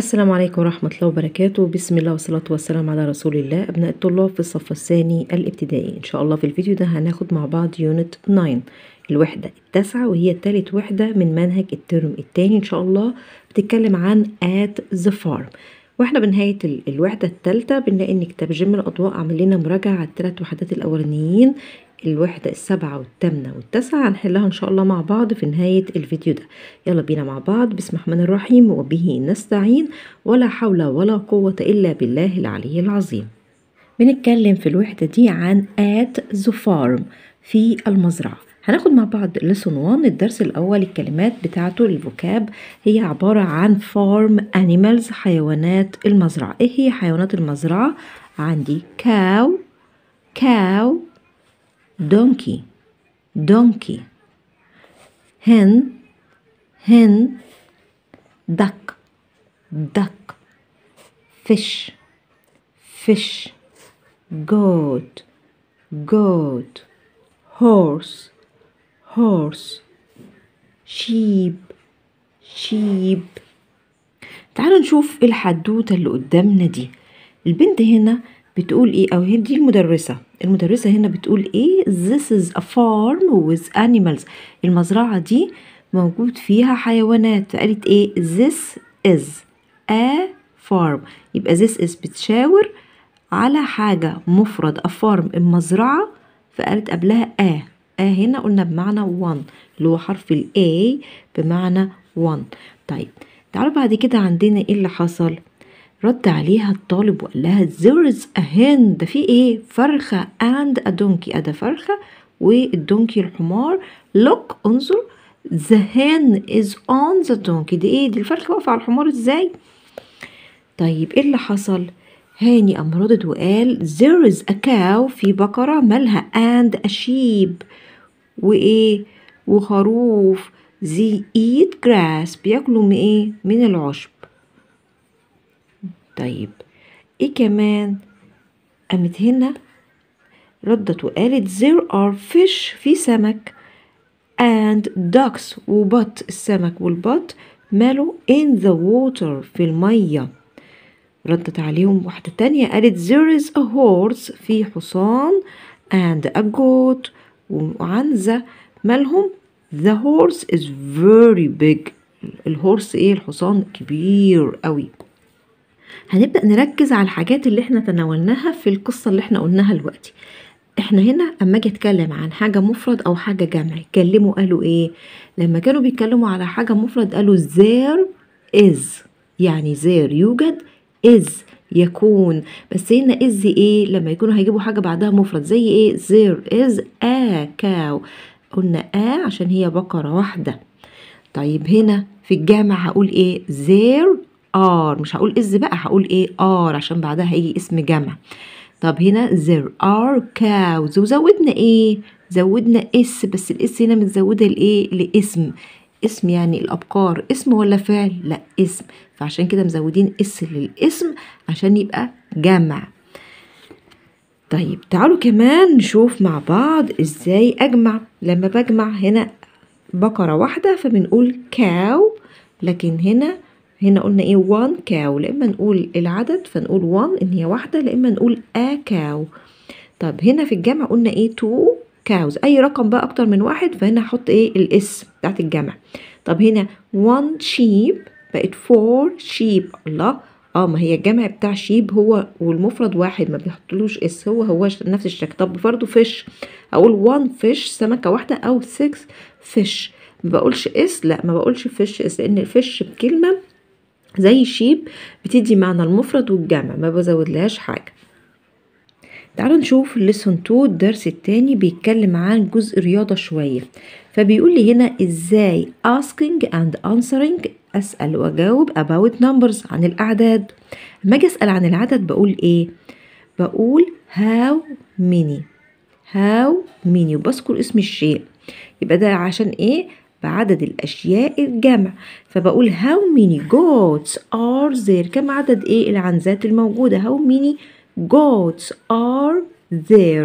السلام عليكم ورحمة الله وبركاته بسم الله والصلاة والسلام على رسول الله أبناء الطلاب في الصف الثاني الابتدائي إن شاء الله في الفيديو ده هناخد مع بعض يونت 9 الوحدة التاسعة وهي تالت وحدة من منهج الترم التاني إن شاء الله بتتكلم عن at the farm واحنا بنهاية ال- الوحدة التالتة بنلاقي إن كتاب جيم الأضواء عامل لنا مراجعة على التلات وحدات الأولانيين الوحدة السابعة والثامنة والتاسعة هنحلها إن شاء الله مع بعض في نهاية الفيديو ده يلا بينا مع بعض بسم الله الرحمن الرحيم وبه نستعين ولا حول ولا قوة إلا بالله العلي العظيم بنتكلم في الوحدة دي عن at the farm في المزرعة هناخد مع بعض lesson 1 الدرس الأول الكلمات بتاعته الفوكاب هي عبارة عن farm animals حيوانات المزرعة إيه هي حيوانات المزرعة؟ عندي cow cow donkey donkey hen hen duck duck fish fish goat goat horse horse sheep sheep تعالوا نشوف الحدوتة اللي قدامنا دي البنت هنا بتقول ايه او هي دي المدرسة المدرسة هنا بتقول ايه this is a farm with animals المزرعة دي موجود فيها حيوانات قالت ايه this is a farm يبقى this is بتشاور على حاجة مفرد a farm المزرعة فقالت قبلها a a هنا قلنا بمعنى one اللي هو حرف ال A بمعنى one طيب تعالوا بعد كده عندنا ايه اللي حصل رد عليها الطالب وقال لها there is a hen ده في ايه فرخة and a donkey ادي فرخة والدونكي الحمار look انظر the hen is on the donkey دي ايه دي الفرخة واقفة على الحمار ازاي طيب ايه اللي حصل هاني قام ردد وقال there is a cow في بقرة مالها and a sheep وايه وخروف they eat grass بياكلوا من ايه من العشب طيب ايه كمان قامت هنا ردت وقالت there are fish في سمك and ducks وبط السمك والبط ماله in the water في المية ردت عليهم واحدة تانية قالت there is a horse في حصان and a goat وعنزة مالهم the horse is very big الهورس ايه الحصان كبير قوي هنبدأ نركز على الحاجات اللي احنا تناولناها في القصة اللي احنا قلناها دلوقتي احنا هنا اما اجي اتكلم عن حاجة مفرد او حاجة جمع اتكلموا قالوا ايه لما كانوا بيتكلموا على حاجة مفرد قالوا there is يعني there يوجد is يكون بس هنا is ايه لما يكونوا هيجيبوا حاجة بعدها مفرد زي ايه there is a cow قلنا a عشان هي بقرة واحدة طيب هنا في الجامع هقول ايه there are مش هقول is بقى هقول ايه are عشان بعدها هيجي اسم جمع طب هنا there are cows وزودنا ايه زودنا اس بس الاس هنا متزوده لايه لاسم اسم يعني الابقار اسم ولا فعل لا اسم فعشان كده مزودين اس للاسم عشان يبقى جمع طيب تعالوا كمان نشوف مع بعض ازاي اجمع لما بجمع هنا بقرة واحدة فبنقول كاو لكن هنا هنا قلنا ايه one cow لا اما نقول العدد فنقول one ان هي واحدة لا اما نقول a cow طب هنا في الجمع قلنا ايه two cows اي رقم بقى اكتر من واحد فهنا هحط ايه الاسم بتاعت الجمع طب هنا one sheep بقت four sheep الله اه ما هي الجمع بتاع شيب هو والمفرد واحد ما بيحطلوش اس هو هو نفس الشكل طب برضه فيش اقول one fish سمكة واحدة او six fish ما بقولش اس لا ما بقولش فيش اس لان الفيش بكلمة زي شيب بتدي معنى المفرد والجمع ما بزودلهاش حاجة تعالوا نشوف lesson 2 الدرس التاني بيتكلم عن جزء رياضة شوية فبيقول لي هنا ازاي asking and answering اسأل واجاوب about numbers عن الاعداد لما اجي اسأل عن العدد بقول ايه بقول how many how many وبذكر اسم الشيء يبقى ده عشان ايه بعدد الأشياء الجمع فبقول how many goats are there كم عدد إيه العنزات الموجودة how many goats are there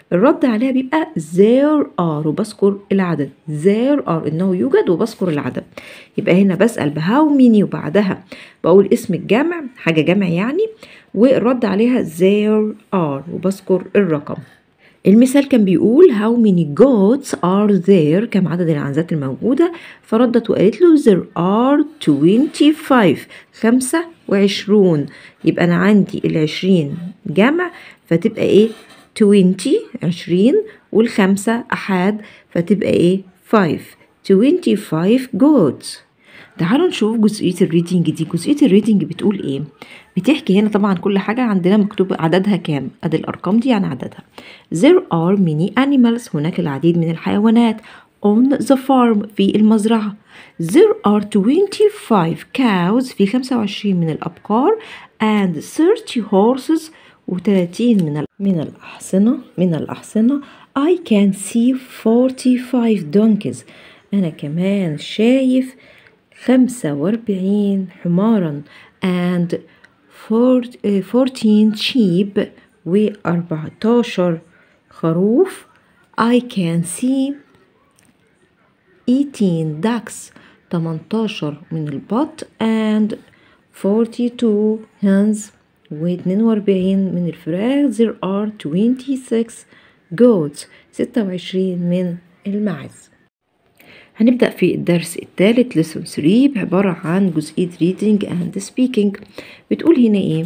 الرد عليها بيبقى there are وبذكر العدد there are إنه يوجد وبذكر العدد يبقى هنا بسأل بهاو many وبعدها بقول اسم الجمع حاجة جمع يعني والرد عليها there are وبذكر الرقم المثال كان بيقول how many goats are there كم عدد العنزات الموجودة فردت وقالت له there are 25 خمسة وعشرون يبقى أنا عندي العشرين جمع فتبقى إيه 20 عشرين والخمسة أحاد فتبقى إيه 5 25 goats تعالوا نشوف جزئية الريدنج دي جزئية الريدنج بتقول ايه بتحكي هنا طبعا كل حاجة عندنا مكتوب عددها كام ادي الارقام دي يعني عددها there are many animals هناك العديد من الحيوانات on the farm في المزرعة there are 25 cows في 25 من الأبقار and 30 horses و30 من من الأحصنة من الأحصنة I can see 45 donkeys أنا كمان شايف خمسة وأربعين حمارا and 14 sheep وأربعتاشر خروف I can see 18 ducks 18 من البط and 42 hens و42 من الفراخ there are 26 goats 26 من المعز هنبدأ في الدرس الثالث lesson 3 عبارة عن جزئية reading and speaking بتقول هنا ايه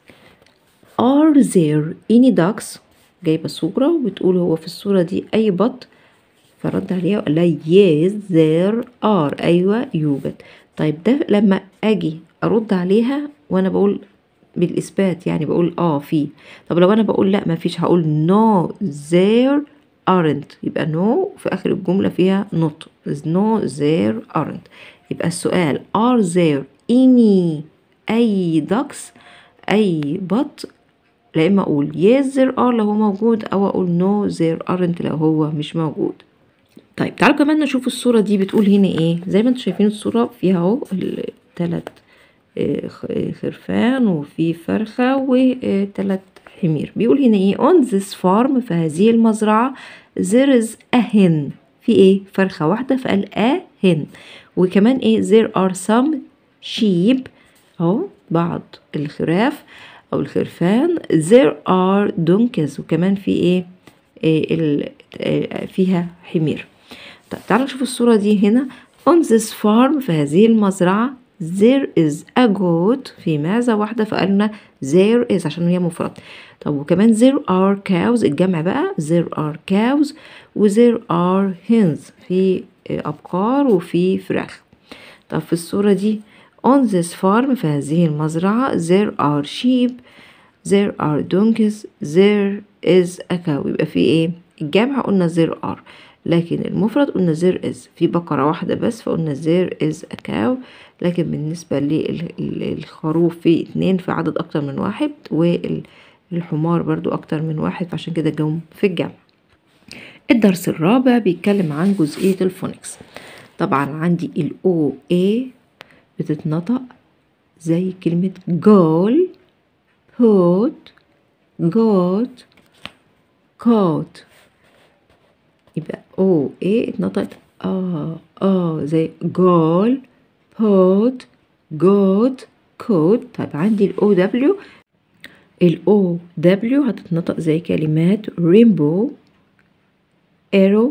are there any ducks جايبة صورة وبتقول هو في الصورة دي أي بط فرد عليها وقال لها yes there are أيوة يوجد طيب ده لما أجي أرد عليها وأنا بقول بالإثبات يعني بقول آه في طب لو أنا بقول لأ مفيش هقول no there aren't يبقى no في آخر الجملة فيها not no there aren't يبقى السؤال are there any أي ducks أي بط لا إما أقول yes there are لو هو موجود أو أقول no there aren't لو هو مش موجود طيب تعالوا كمان نشوف الصورة دي بتقول هنا ايه زي ما انتم شايفين الصورة فيها اهو التلات خرفان وفي فرخة وتلات حمير بيقول هنا ايه on this farm في هذه المزرعة there is a hen في ايه فرخة واحدة فقال a hen وكمان ايه there are some sheep اهو بعض الخراف او الخرفان there are donkeys وكمان في ايه, إيه فيها حمير طيب تعالوا نشوف الصورة دي هنا on this farm في هذه المزرعة there is a goat في معزة واحدة فقالنا there is عشان هي مفرد طب وكمان there are cows الجمع بقى there are cows و there are hens في أبقار وفي فراخ طب في الصورة دي on this farm في هذه المزرعة there are sheep there are donkeys there is a cow يبقى في ايه الجمع قلنا there are لكن المفرد قلنا there is في بقرة واحدة بس فقلنا there is a cow لكن بالنسبة للخروف في اتنين في عدد أكتر من واحد والحمار برضو أكتر من واحد فعشان كده جم في الجمع الدرس الرابع بيتكلم عن جزئية الفونكس طبعا عندي ال O A بتتنطق زي كلمة جول put got caught يبقى او ايه اتنطقت اه اه زي جول بوت جوت كود طيب عندي الاو دبليو الاو دبليو هتتنطق زي كلمات رينبو ايرو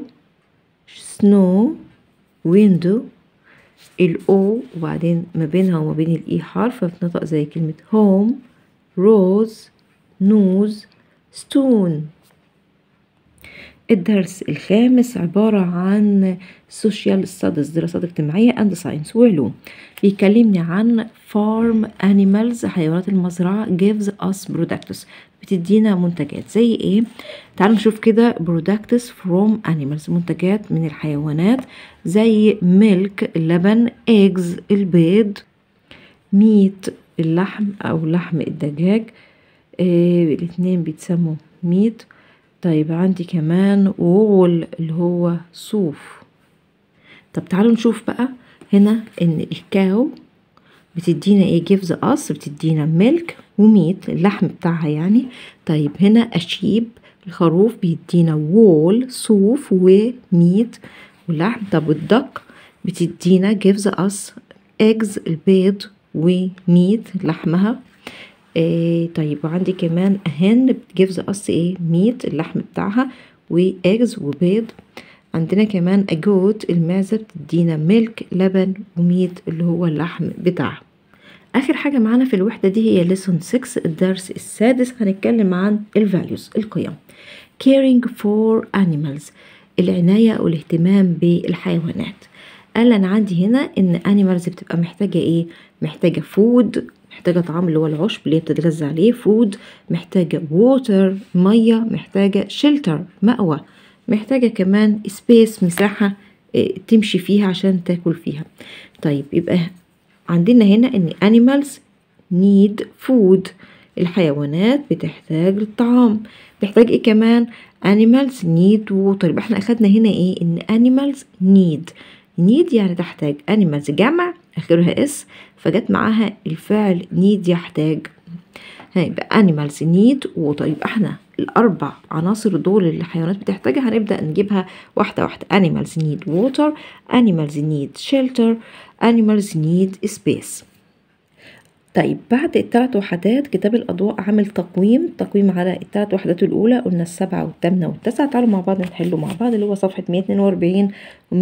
سنو ويندو الاو وبعدين ما بينها وما بين الاي حرف بتنطق زي كلمة هوم روز نوز ستون الدرس الخامس عبارة عن social studies دراسات اجتماعية and science وعلوم بيكلمني عن farm animals حيوانات المزرعة gives us products بتدينا منتجات زي ايه تعالوا نشوف كده products from animals منتجات من الحيوانات زي milk اللبن eggs البيض meat اللحم او لحم الدجاج إيه الاتنين بيتسموا meat طيب عندي كمان وول اللي هو صوف طب تعالوا نشوف بقى هنا ان الكاو بتدينا ايه gives us بتدينا ميلك وميت اللحم بتاعها يعني طيب هنا اشيب الخروف بيدينا وول صوف وميت ولحم طب والدك بتدينا gives us eggs البيض وميت لحمها إيه طيب وعندي كمان هن gives us ايه ميت اللحم بتاعها وايجز وبيض عندنا كمان اجوت المعزة بتدينا ميلك لبن وميت اللي هو اللحم بتاعها آخر حاجة معانا في الوحدة دي هي lesson 6 الدرس السادس هنتكلم عن الفاليوز القيم caring for animals العناية والاهتمام بالحيوانات قال أنا عندي هنا إن animals بتبقى محتاجة إيه؟ محتاجة فود محتاجة طعام اللي هو العشب اللي هي بتتغذى عليه فود محتاجة ووتر مية محتاجة شيلتر مأوى محتاجة كمان سبيس مساحة تمشي فيها عشان تاكل فيها طيب يبقى عندنا هنا ان animals need food الحيوانات بتحتاج للطعام بتحتاج ايه كمان animals need water يبقى احنا اخدنا هنا ايه ان animals need need يعني تحتاج animals جمع اخرها اس فجت معاها الفعل need يحتاج هيبقى animals need water يبقى احنا الأربع عناصر دول اللي الحيوانات بتحتاجها هنبدأ نجيبها واحدة واحدة animals need water animals need shelter animals need space طيب بعد الثلاث وحدات كتاب الأضواء عامل تقويم تقويم على الثلاث وحدات الأولى قلنا السبعة والثامنة والتاسعة تعالوا مع بعض نحله مع بعض اللي هو صفحة 142 و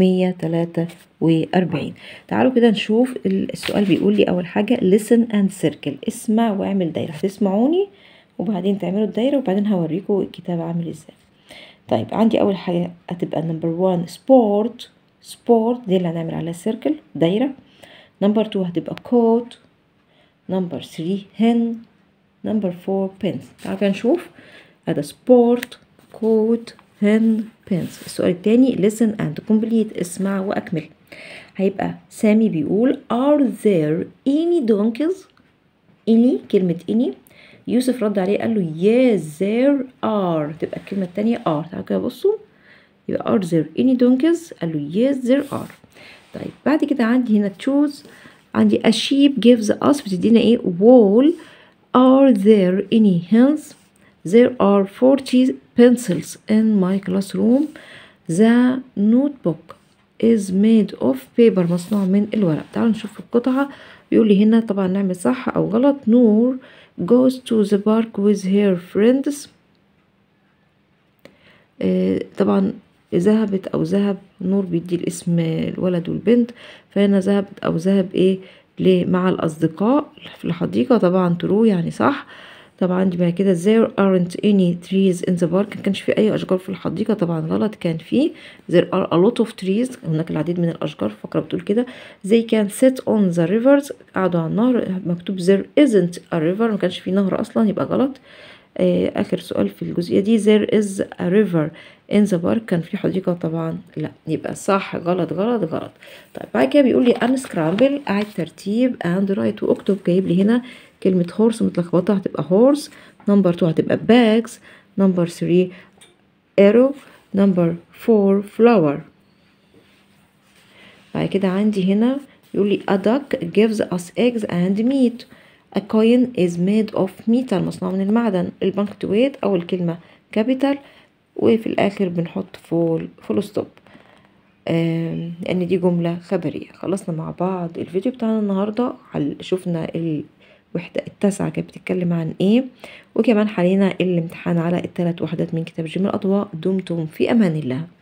143 تعالوا كده نشوف السؤال بيقول لي أول حاجة listen and circle اسمع واعمل دايرة هتسمعوني وبعدين تعملوا الدايرة وبعدين هوريكم الكتاب عامل ازاي طيب عندي أول حاجة هتبقى نمبر 1 سبورت سبورت دي اللي هنعمل عليها سيركل دايرة نمبر 2 هتبقى كوت نمبر 3 هن نمبر 4 بنس تعالوا كده نشوف هذا سبورت كوت هن بنس السؤال التاني listen and complete اسمع وأكمل هيبقى سامي بيقول are there any donkeys any كلمة any يوسف رد عليه قال له yes there are تبقى الكلمة التانية are تعالوا كده بصوا يبقى are there any donkeys قال له yes there are طيب بعد كده عندي هنا choose عندي a sheep gives us بتدينا ايه wall are there any hens there are 40 pencils in my classroom the notebook is made of paper مصنوع من الورق تعالوا نشوف القطعة بيقول لي هنا طبعا نعمل صح او غلط نور goes to the park with her friends آه طبعا ذهبت او ذهب نور بيدي الاسم الولد والبنت فهنا ذهبت او ذهب ايه ليه مع الاصدقاء في الحديقة طبعا ترو يعني صح طبعا عندي بعد كده there aren't any trees in the park ما كانش في اي اشجار في الحديقة طبعا غلط كان في there are a lot of trees هناك العديد من الاشجار فقرة بتقول كده they can sit on the rivers قعدوا على النهر مكتوب there isn't a river ما كانش في نهر اصلا يبقى غلط آه اخر سؤال في الجزئية دي there is a river in the park كان في حديقة طبعا لا يبقى صح غلط غلط غلط طيب بعد كده بيقول لي unscramble أعد ترتيب and write واكتب جايب لي هنا كلمة horse متلخبطة هتبقى horse number 2 هتبقى bags number 3 arrow number 4 flower بعد كده عندي هنا يقول لي a duck gives us eggs and meat a coin is made of metal مصنوع من المعدن البنكتويت أول كلمة capital وفي الآخر بنحط فول فول ستوب لأن دي جملة خبرية خلصنا مع بعض الفيديو بتاعنا النهاردة شفنا الوحدة التاسعة كانت بتتكلم عن ايه وكمان حلينا الامتحان على الثلاث وحدات من كتاب جيم الأضواء دمتم في أمان الله